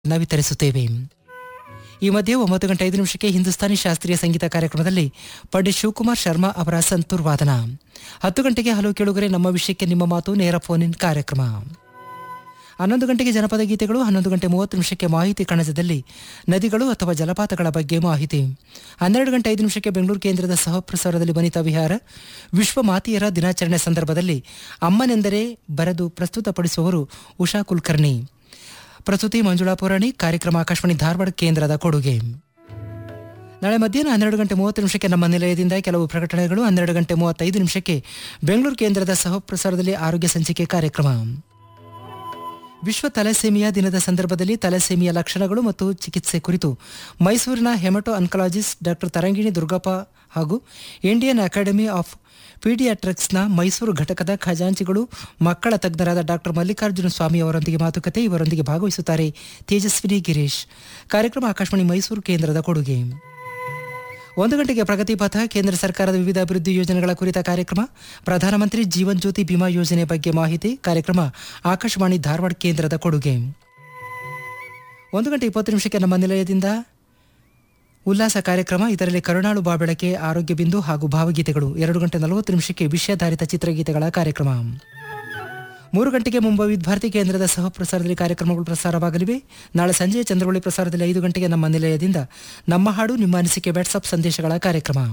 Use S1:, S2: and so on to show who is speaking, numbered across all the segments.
S1: ನಾವು ವಿತರಿಸುತ್ತೇವೆ ಈ ಮಧ್ಯೆ ಒಂಬತ್ತು ಗಂಟೆ ಐದು ನಿಮಿಷಕ್ಕೆ ಹಿಂದೂಸ್ತಾನಿ ಶಾಸ್ತ್ರೀಯ ಸಂಗೀತ ಕಾರ್ಯಕ್ರಮದಲ್ಲಿ ಪಂಡಿತ್ ಶಿವಕುಮಾರ್ ಶರ್ಮಾ ಅವರ ಸಂತೂರ್ ವಾದನ ಹತ್ತು ಗಂಟೆಗೆ ಹಲವು ಕೇಳುಗರೆ ನಮ್ಮ ವಿಷಯಕ್ಕೆ ನಿಮ್ಮ ಮಾತು ನೇರ ಫೋನ್ ಇನ್ ಕಾರ್ಯಕ್ರಮ ಹನ್ನೊಂದು ಗಂಟೆಗೆ ಜನಪದ ಗೀತೆಗಳು ಹನ್ನೊಂದು ಗಂಟೆ ಮೂವತ್ತು ನಿಮಿಷಕ್ಕೆ ಮಾಹಿತಿ ಕಣಜದಲ್ಲಿ ನದಿಗಳು ಅಥವಾ ಜಲಪಾತಗಳ ಬಗ್ಗೆ ಮಾಹಿತಿ ಹನ್ನೆರಡು ಗಂಟೆ ಐದು ನಿಮಿಷಕ್ಕೆ ಬೆಂಗಳೂರು ಕೇಂದ್ರದ ಸಹಪ್ರಸಾರದಲ್ಲಿ ವನಿತಾ ವಿಹಾರ ವಿಶ್ವ ಮಾತೆಯರ ದಿನಾಚರಣೆ ಸಂದರ್ಭದಲ್ಲಿ ಅಮ್ಮನೆಂದರೆ ಬರೆದು ಪ್ರಸ್ತುತಪಡಿಸುವವರು ಉಷಾ ಕುಲಕರ್ಣಿ ಪ್ರಸ್ತುತಿ ಮಂಜುಳಾ ಪುರಾಣಿ ಕಾರ್ಯಕ್ರಮ ಆಕಾಶವಾಣಿ ಧಾರವಾಡ ಕೇಂದ್ರದ ಕೊಡುಗೆ ನಾಳೆ ಮಧ್ಯಾಹ್ನ ಹನ್ನೆರಡು ಗಂಟೆ ಮೂವತ್ತು ನಿಮಿಷಕ್ಕೆ ನಮ್ಮ ನಿಲಯದಿಂದ ಕೆಲವು ಪ್ರಕಟಣೆಗಳು ಹನ್ನೆರಡು ಗಂಟೆ ಮೂವತ್ತೈದು ನಿಮಿಷಕ್ಕೆ ಬೆಂಗಳೂರು ಕೇಂದ್ರದ ಸಹಪ್ರಸಾರದಲ್ಲಿ ಆರೋಗ್ಯ ಸಂಚಿಕೆ ಕಾರ್ಯಕ್ರಮ ವಿಶ್ವ ತಲೆಸೇಮಿಯಾ ದಿನದ ಸಂದರ್ಭದಲ್ಲಿ ತಲೆಸೇಮಿಯಾ ಲಕ್ಷಣಗಳು ಮತ್ತು ಚಿಕಿತ್ಸೆ ಕುರಿತು ಮೈಸೂರಿನ hemato oncologist doctor Tarangini Durgappa ಹಾಗೂ ಇಂಡಿಯನ್ ಅಕಾಡೆಮಿ ಆಫ್ ಪೀಡಿಯಾಟ್ರಿಕ್ಸ್ನ ಮೈಸೂರು ಘಟಕದ ಖಜಾಂಚಿಗಳು ಮಕ್ಕಳ ತಜ್ಞರಾದ ಡಾಕ್ಟರ್ ಮಲ್ಲಿಕಾರ್ಜುನ ಸ್ವಾಮಿ ಅವರೊಂದಿಗೆ ಮಾತುಕತೆ ಇವರೊಂದಿಗೆ ಭಾಗವಹಿಸುತ್ತಾರೆ ತೇಜಸ್ವಿನಿ ಗಿರೀಶ್ ಕಾರ್ಯಕ್ರಮ ಆಕಾಶವಾಣಿ ಮೈಸೂರು ಕೇಂದ್ರದ ಕೊಡುಗೆ ಒಂದು ಗಂಟೆಗೆ ಪ್ರಗತಿ ಪಥ ಕೇಂದ್ರ ಸರ್ಕಾರದ ವಿವಿಧ ಅಭಿವೃದ್ಧಿ ಯೋಜನೆಗಳ ಕುರಿತ ಕಾರ್ಯಕ್ರಮ ಪ್ರಧಾನಮಂತ್ರಿ ಜೀವನ್ ಜ್ಯೋತಿ ಬಿಮಾ ಯೋಜನೆ ಬಗ್ಗೆ ಮಾಹಿತಿ ಕಾರ್ಯಕ್ರಮ ಆಕಾಶವಾಣಿ ಧಾರವಾಡ ಕೇಂದ್ರದ ಕೊಡುಗೆ ಒಂದು ಗಂಟೆ ಇಪ್ಪತ್ತು ನಿಮಿಷಕ್ಕೆ ನಮ್ಮ ನಿಲಯದಿಂದ ಉಲ್ಲಾಸ ಕಾರ್ಯಕ್ರಮ ಇದರಲ್ಲಿ ಕರುಣಾಳು ಬಾಬೆಳಕೆ ಆರೋಗ್ಯ ಬಿಂದು ಹಾಗೂ ಭಾವಗೀತೆಗಳು ಎರಡು ಗಂಟೆ ನಲವತ್ತು ನಿಮಿಷಕ್ಕೆ ವಿಷಯಾಧಾರಿತ ಚಿತ್ರಗೀತೆಗಳ ಕಾರ್ಯಕ್ರಮ ಮೂರು ಗಂಟೆಗೆ ಮುಂಬೈ ಭಾರತಿ ಕೇಂದ್ರದ ಸಹ ಪ್ರಸಾರದಲ್ಲಿ ಕಾರ್ಯಕ್ರಮಗಳು ಪ್ರಸಾರವಾಗಲಿವೆ ನಾಳೆ ಸಂಜೆ ಚಂದ್ರವಳ್ಳಿ ಪ್ರಸಾರದಲ್ಲಿ ಐದು ಗಂಟೆಗೆ ನಮ್ಮ ನಿಲಯದಿಂದ ನಮ್ಮ ಹಾಡು ನಿಮ್ಮ ಅನಿಸಿಕೆ ವಾಟ್ಸಪ್ ಸಂದೇಶಗಳ ಕಾರ್ಯಕ್ರಮ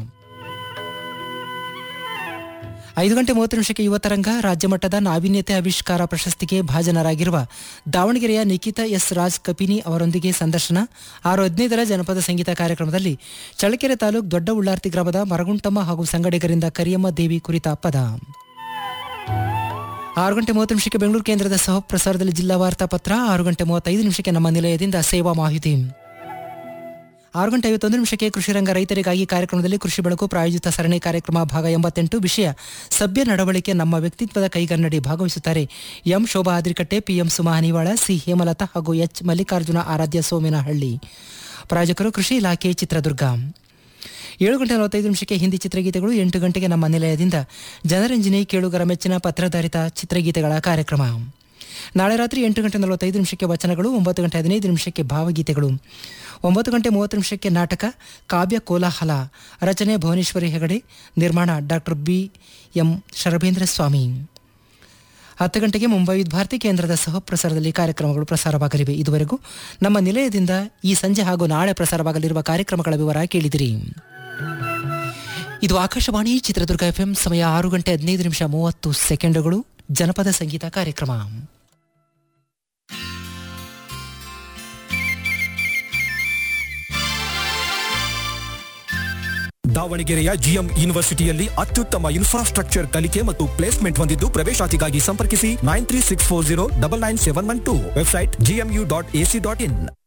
S1: ಐದು ಗಂಟೆ ಮೂವತ್ತು ನಿಮಿಷಕ್ಕೆ ಯುವತರಂಗ ರಾಜ್ಯ ಮಟ್ಟದ ನಾವೀನ್ಯತೆ ಆವಿಷ್ಕಾರ ಪ್ರಶಸ್ತಿಗೆ ಭಾಜನರಾಗಿರುವ ದಾವಣಗೆರೆಯ ನಿಖಿತಾ ಎಸ್ ರಾಜ್ ಕಪಿನಿ ಅವರೊಂದಿಗೆ ಸಂದರ್ಶನ ಆರು ಹದಿನೈದರ ಜನಪದ ಸಂಗೀತ ಕಾರ್ಯಕ್ರಮದಲ್ಲಿ ಚಳ್ಳಕೆರೆ ತಾಲೂಕು ದೊಡ್ಡ ಉಳ್ಳಾರ್ತಿ ಗ್ರಾಮದ ಮರಗುಂಟಮ್ಮ ಹಾಗೂ ಸಂಗಡಿಗರಿಂದ ಕರಿಯಮ್ಮ ದೇವಿ ಕುರಿತ ಪದ ಆರು ಗಂಟೆ ಮೂವತ್ತು ನಿಮಿಷಕ್ಕೆ ಬೆಂಗಳೂರು ಕೇಂದ್ರದ ಸಹ ಪ್ರಸಾರದಲ್ಲಿ ಜಿಲ್ಲಾ ವಾರ್ತಾ ಪತ್ರ ಆರು ಗಂಟೆ ಮೂವತ್ತೈದು ನಿಮಿಷಕ್ಕೆ ನಮ್ಮ ನಿಲಯದಿಂದ ಸೇವಾ ಮಾಹಿತಿ ಆರು ಗಂಟೆ ಐವತ್ತೊಂದು ನಿಮಿಷಕ್ಕೆ ಕೃಷಿ ರಂಗ ರೈತರಿಗಾಗಿ ಕಾರ್ಯಕ್ರಮದಲ್ಲಿ ಕೃಷಿ ಬೆಳಕು ಪ್ರಾಯೋಜಿತ ಸರಣಿ ಕಾರ್ಯಕ್ರಮ ಭಾಗ ಎಂಬತ್ತೆಂಟು ವಿಷಯ ಸಭ್ಯ ನಡವಳಿಕೆ ನಮ್ಮ ವ್ಯಕ್ತಿತ್ವದ ಕೈಗನ್ನಡಿ ಭಾಗವಹಿಸುತ್ತಾರೆ M Shobha Adrikatte PM Suma Hanivala C Hemalatha ಹಾಗೂ ಎಚ್ ಮಲ್ಲಿಕಾರ್ಜುನ ಆರಾಧ್ಯ ಸೋಮೇನಹಳ್ಳಿ ಪ್ರಾಯೋಜಕರು ಕೃಷಿ ಇಲಾಖೆ ಚಿತ್ರದುರ್ಗ ಏಳು ಗಂಟೆ ನಲವತ್ತೈದು ನಿಮಿಷಕ್ಕೆ ಹಿಂದಿ ಚಿತ್ರಗೀತೆಗಳು ಎಂಟು ಗಂಟೆಗೆ ನಮ್ಮ ನಿಲಯದಿಂದ ಜನರಂಜನಿ ಕೇಳುಗರ ಮೆಚ್ಚಿನ ಪತ್ರಧಾರಿತ ಚಿತ್ರಗೀತೆಗಳ ಕಾರ್ಯಕ್ರಮ ನಾಳೆ ರಾತ್ರಿ ಎಂಟು ಗಂಟೆ ನಲವತ್ತೈದು ನಿಮಿಷಕ್ಕೆ ವಚನಗಳು ಒಂಬತ್ತು ಗಂಟೆ ಹದಿನೈದು ನಿಮಿಷಕ್ಕೆ ಭಾವಗೀತೆಗಳು ಒಂಬತ್ತು ಗಂಟೆ ಮೂವತ್ತು ನಿಮಿಷಕ್ಕೆ ನಾಟಕ ಕಾವ್ಯ ಕೋಲಾಹಲ ರಚನೆ ಭುವನೇಶ್ವರಿ ಹೆಗಡೆ ನಿರ್ಮಾಣ doctor B M Sharabhendra Swamy ಹತ್ತು ಗಂಟೆಗೆ ಮುಂಬೈ ಭಾರತಿ ಕೇಂದ್ರದ ಸಹಪ್ರಸಾರದಲ್ಲಿ ಕಾರ್ಯಕ್ರಮಗಳು ಪ್ರಸಾರವಾಗಲಿವೆ ಇದುವರೆಗೂ ನಮ್ಮ ನಿಲಯದಿಂದ ಈ ಸಂಜೆ ಹಾಗೂ ನಾಳೆ ಪ್ರಸಾರವಾಗಲಿರುವ ಕಾರ್ಯಕ್ರಮಗಳ ವಿವರ ಕೇಳಿದಿರಿ ಇದು ಆಕಾಶವಾಣಿ ಚಿತ್ರದುರ್ಗ ಎಫ್ಎಂ ಸಮಯ ಆರು ಗಂಟೆ ಹದಿನೈದು ನಿಮಿಷ ಮೂವತ್ತು ಸೆಕೆಂಡುಗಳು ಜನಪದ ಸಂಗೀತ ಕಾರ್ಯಕ್ರಮ
S2: ದಾವಣಗೆರೆಯ ಜಿಎಂ ಯೂನಿವರ್ಸಿಟಿಯಲ್ಲಿ ಅತ್ಯುತ್ತಮ ಇನ್ಫ್ರಾಸ್ಟ್ರಕ್ಚರ್ ಕಲಿಕೆ ಮತ್ತು ಪ್ಲೇಸ್ಮೆಂಟ್ ಹೊಂದಿದ್ದು ಪ್ರವೇಶಾತಿಗಾಗಿ ಸಂಪರ್ಕಿಸಿ nine three six four zero double nine seven one two website GMU dot AC dot ಇನ್